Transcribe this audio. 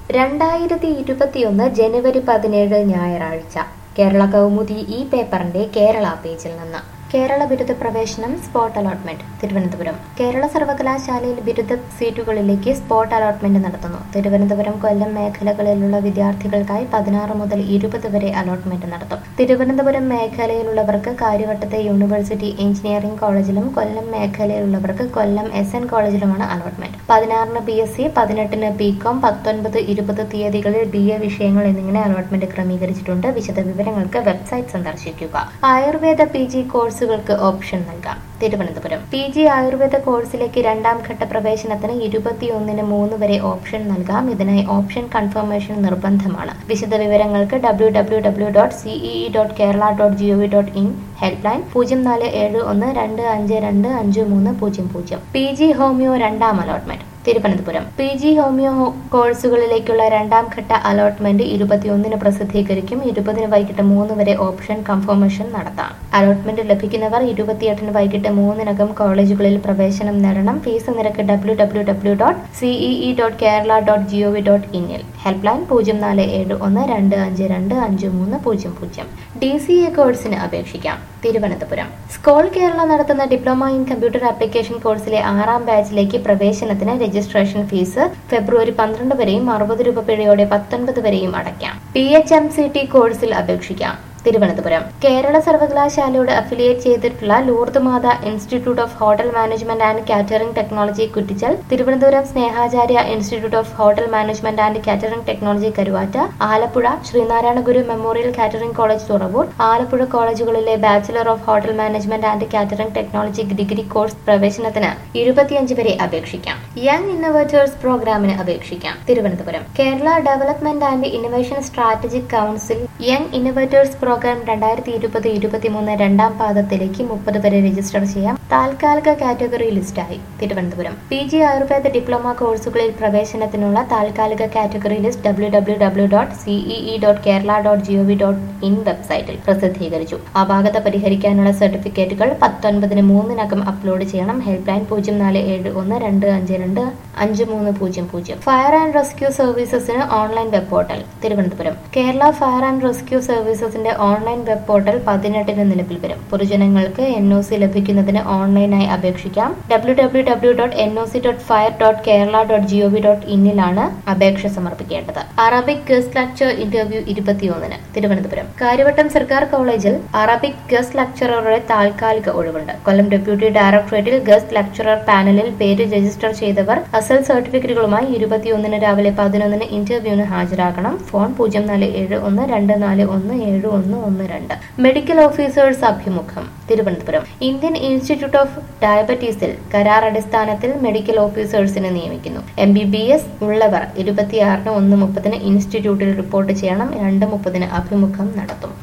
രണ്ടായിരത്തി ഇരുപത്തിയൊന്ന് ജനുവരി പതിനേഴ് ഞായറാഴ്ച കേരള കൗമുദി ഈ പേപ്പറിന്റെ കേരള പേജിൽ നിന്ന് കേരള ബിരുദ പ്രവേശനം സ്പോട്ട് അലോട്ട്മെന്റ് തിരുവനന്തപുരം കേരള സർവകലാശാലയിൽ ബിരുദ സീറ്റുകളിലേക്ക് സ്പോട്ട് അലോട്ട്മെന്റ് നടത്തുന്നു തിരുവനന്തപുരം കൊല്ലം മേഖലകളിലുള്ള വിദ്യാർത്ഥികൾക്കായി പതിനാറ് മുതൽ ഇരുപത് വരെ അലോട്ട്മെന്റ് നടത്തും തിരുവനന്തപുരം മേഖലയിലുള്ളവർക്ക് കാര്യവട്ടത്തെ യൂണിവേഴ്സിറ്റി എഞ്ചിനീയറിംഗ് കോളേജിലും കൊല്ലം മേഖലയിലുള്ളവർക്ക് കൊല്ലം എസ് എൻ കോളേജിലുമാണ് അലോട്ട്മെന്റ് പതിനാറിന് ബി എസ് സി പതിനെട്ടിന് ബി കോം പത്തൊൻപത് ഇരുപത് തീയതികളിൽ ബി എ വിഷയങ്ങൾ എന്നിങ്ങനെ അലോട്ട്മെന്റ് ക്രമീകരിച്ചിട്ടുണ്ട് വിശദ വിവരങ്ങൾക്ക് വെബ്സൈറ്റ് സന്ദർശിക്കുക ആയുർവേദ പി ജി കോഴ്സുകൾക്ക് ഓപ്ഷൻ നൽകാം തിരുവനന്തപുരം പി ജി ആയുർവേദ കോഴ്സിലേക്ക് രണ്ടാം ഘട്ട പ്രവേശനത്തിന് ഇരുപത്തിയൊന്നിന് മൂന്ന് വരെ ഓപ്ഷൻ നൽകാം ഇതിനായി ഓപ്ഷൻ കൺഫർമേഷൻ നിർബന്ധമാണ് വിശദ വിവരങ്ങൾക്ക് W W W dot CEE dot Kerala dot G O V dot in help line പൂജ്യം നാല് ഏഴ് ഒന്ന് രണ്ട് അഞ്ച് രണ്ട് അഞ്ച് മൂന്ന് പൂജ്യം പൂജ്യം പി ജി ഹോമിയോ രണ്ടാം allotment Thiruvananthapuram P G homeo കോഴ്സുകളിലേക്കുള്ള രണ്ടാം ഘട്ട അലോട്ട്മെന്റ് ഇരുപത്തിയൊന്നിന് പ്രസിദ്ധീകരിക്കും ഇരുപതിന് വൈകിട്ട് മൂന്ന് വരെ ഓപ്ഷൻ കൺഫർമേഷൻ നടത്താം അലോട്ട്മെന്റ് ലഭിക്കുന്നവർ ഇരുപത്തിയെട്ടിന് വൈകിട്ട് മൂന്നിനകം കോളേജുകളിൽ പ്രവേശനം നേടണം ഫീസ് നിരക്ക് W W W dot CEE dot Kerala dot G O V dot ഇന്നിൽ ഹെൽപ്പ് ലൈൻ പൂജ്യം നാല് ഏഴ് ഒന്ന് രണ്ട് അഞ്ച് രണ്ട് അഞ്ച് മൂന്ന് പൂജ്യം പൂജ്യം ഡി സി എ കോഴ്സിന് അപേക്ഷിക്കാം തിരുവനന്തപുരം സ്കോൾ കേരള നടത്തുന്ന ഡിപ്ലോമ ഇൻ കമ്പ്യൂട്ടർ ആപ്ലിക്കേഷൻ കോഴ്സിലെ ആറാം ബാച്ചിലേക്ക് പ്രവേശനത്തിന് രജിസ്ട്രേഷൻ ഫീസ് ഫെബ്രുവരി പന്ത്രണ്ട് വരെയും അറുപത് രൂപ പിഴയോടെ പത്തൊൻപത് വരെയും അടയ്ക്കാം P H M C T കോഴ്സിൽ അപേക്ഷിക്കാം തിരുവനന്തപുരം കേരള സർവകലാശാലയോട് അഫിലിയേറ്റ് ചെയ്തിട്ടുള്ള Lourdes Matha institute of hotel management and catering technology Kuttichal Thiruvananthapuram Snehacharya institute of hotel management and catering technology Karuvatta Alappuzha Sreenarayana Guru memorial catering college Thuravoor Alappuzha കോളേജുകളിലെ bachelor of hotel management and catering technology degree course പ്രവേശനത്തിന് ഇരുപത്തിയഞ്ച് വരെ അപേക്ഷിക്കാം young innovators പ്രോഗ്രാമിന് അപേക്ഷിക്കാം Thiruvananthapuram Kerala development and innovation strategic council young innovators programme രണ്ടായിരത്തി ഇരുപത് ഇരുപത്തിമൂന്ന് രണ്ടാം പാദത്തിലേക്ക് മുപ്പത് വരെ രജിസ്റ്റർ ചെയ്യാം താൽക്കാലിക കാറ്റഗറി ലിസ്റ്റായി Thiruvananthapuram P G Ayurveda diploma കോഴ്സുകളിൽ പ്രവേശനത്തിനുള്ള താൽക്കാലിക category list W W W dot CEE dot Kerala dot G O V dot in വെബ്സൈറ്റിൽ പ്രസിദ്ധീകരിച്ചു അപാകത പരിഹരിക്കാനുള്ള സർട്ടിഫിക്കറ്റുകൾ പത്തൊൻപതിന് മൂന്നിനകം അപ്ലോഡ് ചെയ്യണം ഹെൽപ്പ് ലൈൻ പൂജ്യം നാല് ഏഴ് ഒന്ന് രണ്ട് അഞ്ച് രണ്ട് അഞ്ച് മൂന്ന് പൂജ്യം പൂജ്യം ഫയർ ആൻഡ് റെസ്ക്യൂ സർവീസസിന് online web portal Thiruvananthapuram Kerala fire and rescue സർവീസസിന്റെ ഓൺലൈൻ വെബ് പോർട്ടൽ പതിനെട്ടിന് നിലവിൽ വരും പൊതുജനങ്ങൾക്ക് എൻ ഒ സി ലഭിക്കുന്നതിന് ഓൺലൈനായി അപേക്ഷിക്കാം W W W dot N O C dot fire dot Kerala dot G O V dot ഇന്നിലാണ് അപേക്ഷ സമർപ്പിക്കേണ്ടത് അറബിക് ഗസ്റ്റ് ലെക്ചർ ഇന്റർവ്യൂ ഇരുപത്തിയൊന്നിന് തിരുവനന്തപുരം കാര്യവട്ടം സർക്കാർ കോളേജിൽ അറബിക് ഗസ്റ്റ് ലെക്ചററുടെ താൽക്കാലിക ഒഴിവുണ്ട് കൊല്ലം ഡെപ്യൂട്ടി ഡയറക്ടറേറ്റിൽ ഗസ്റ്റ് ലെക്ചറർ പാനലിൽ പേര് രജിസ്റ്റർ ചെയ്തവർ അസൽ സർട്ടിഫിക്കറ്റുകളുമായി ഇരുപത്തിയൊന്നിന് രാവിലെ പതിനൊന്നിന് ഇന്റർവ്യൂവിന് ഹാജരാകണം ഫോൺ പൂജ്യം നാല് ഏഴ് ഒന്ന് രണ്ട് നാല് ഒന്ന് ഏഴ് ഒന്ന് ഒന്ന് രണ്ട് മെഡിക്കൽ ഓഫീസേഴ്സ് അഭിമുഖം തിരുവനന്തപുരം ഇന്ത്യൻ ഇൻസ്റ്റിറ്റ്യൂട്ട് ഓഫ് ഡയബറ്റീസിൽ കരാർ അടിസ്ഥാനത്തിൽ മെഡിക്കൽ ഓഫീസേഴ്സിനെ നിയമിക്കുന്നു എം ബി ബി എസ് ഉള്ളവർ ഇരുപത്തിയാറിന് ഒന്ന് മുപ്പതിന് ഇൻസ്റ്റിറ്റ്യൂട്ടിൽ റിപ്പോർട്ട് ചെയ്യണം രണ്ട് മുപ്പതിന് അഭിമുഖം നടത്തും